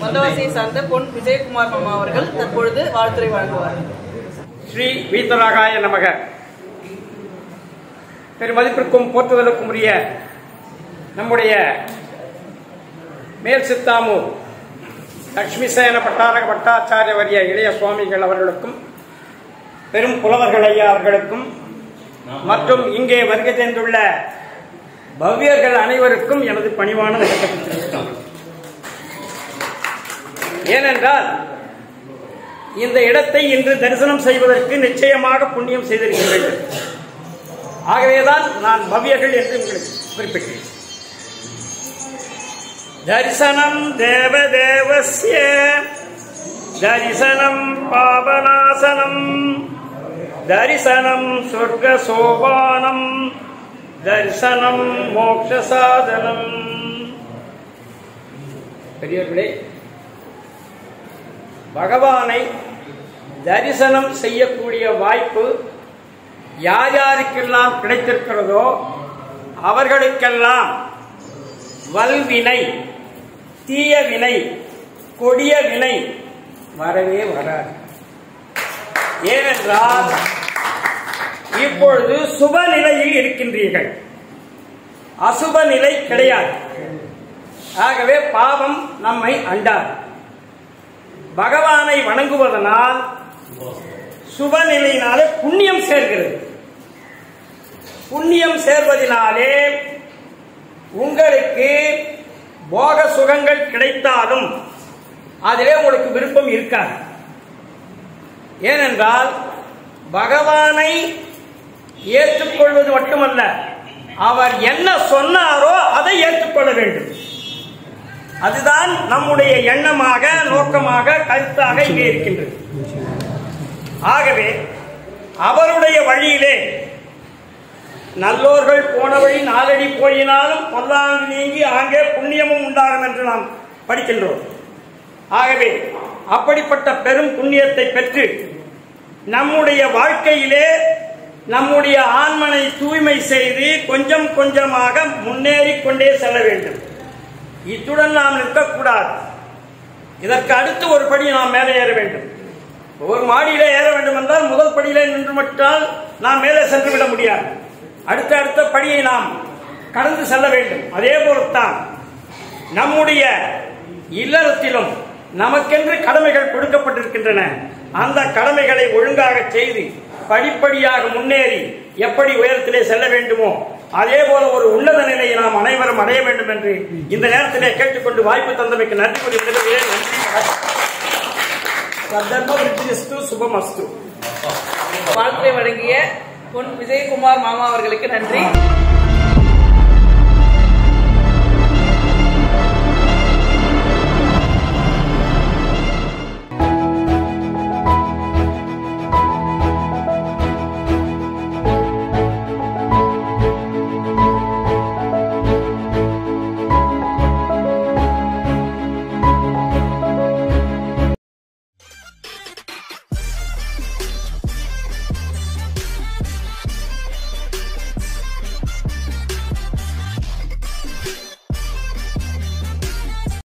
வந்தவாசியை சார்ந்த பொன் விஜயகுமார் மாமா அவர்கள் தற்பொழுது வாழ்த்துரை வழங்குவார் ஸ்ரீ வீத்தராகாய நமக பெருமதிப்பிற்கும் போற்றுதலுக்கும் உரிய நம்முடைய மேல் சித்தாமூர் லட்சுமிசேன பட்டாரக பட்டாச்சாரிய வரிய இளைய சுவாமிகள் அவர்களுக்கும் பெரும் புலவர்கள் ஐயா அவர்களுக்கும் மற்றும் இங்கே வருகை தந்துள்ள பவ்யர்கள் அனைவருக்கும் எனது பணிவான வணக்கத்தை தெரிவித்தோம் ஏனென்றால் இந்த இடத்தை இன்று தரிசனம் செய்வதற்கு நிச்சயமாக புண்ணியம் செய்திருக்க வேண்டும் ஆகவேதான் நான் பவ்யர்கள் என்று உங்களுக்கு குறிப்பிட்டேன் தரிசனம் தேவதேவஸ்ய தரிசனம் பாபநாசனம் தரிசனம் சொர்க்க சோபானம் தரிசனம் மோட்ச சாதனம் பெரியவர்களே பகவானை தரிசனம் செய்யக்கூடிய வாய்ப்பு யார் யாருக்கெல்லாம் கிடைத்திருக்கிறதோ அவர்களுக்கெல்லாம் வல்வினை தீய வினை கொடிய வினை வரவே வராது ஏனென்றால் இப்பொழுது சுப நிலையில் இருக்கின்றீர்கள் அசுப நிலை கிடையாது ஆகவே பாவம் நம்மை அண்டாது பகவானை வணங்குவதனால் சுப நிலையினாலே புண்ணியம் சேர்கிறது புண்ணியம் சேர்வதனாலே உங்களுக்கு போக சுகங்கள் கிடைத்தாலும் அதிலே உங்களுக்கு விருப்பம் இருக்காது ஏனென்றால் பகவானை ஏற்றுக்கொள்வது மட்டுமல்ல அவர் என்ன சொன்னாரோ அதை ஏற்றுக்கொள்ள வேண்டும் அதுதான் நம்முடைய எண்ணமாக நோக்கமாக கருத்தாக இங்கே இருக்கின்றது ஆகவே அவருடைய வழியிலே நல்லோர்கள் போன வழி நாலடி போயினாலும் பொல்லாங்கு நீங்கி ஆங்கே புண்ணியமும் உண்டாகும் என்று நாம் படிக்கின்றோம் ஆகவே அப்படிப்பட்ட பெரும் புண்ணியத்தை பெற்று நம்முடைய வாழ்க்கையிலே நம்முடைய ஆன்மனை தூய்மை செய்து கொஞ்சம் கொஞ்சமாக முன்னேறி கொண்டே செல்ல வேண்டும் இத்துடன் நாம் நிற்கக்கூடாது இதற்கு அடுத்து ஒரு படி நாம் மேலே ஏற வேண்டும் ஒரு மாடியிலே ஏற வேண்டும் என்றால் முதல் படியிலே நின்று விட்டால் நாம் மேலே சென்று விட முடியாது அடுத்த அடுத்த படியை நாம் கடந்து செல்ல வேண்டும் அதே போலத்தான் நம்முடைய இல்லறத்திலும் நமக்கென்று கடமைகள் கொடுக்கப்பட்டிருக்கின்றன அந்த கடமைகளை ஒழுங்காக செய்து படிப்படியாக முன்னேறி எப்படி உயரத்திலே செல்ல வேண்டுமோ அதே போல ஒரு உன்னத நிலையை நாம் அனைவரும் அடைய வேண்டும் என்று இந்த நேரத்திலே கேட்டுக்கொண்டு வாய்ப்பு தந்தமைக்கு நன்றி கூறி விடுகிறேன் நன்றி சந்தர்ப்ப சுபமஸ்து வாழ்த்துரை வழங்கிய பொன் விஜயகுமார் மாமா அவர்களுக்கு நன்றி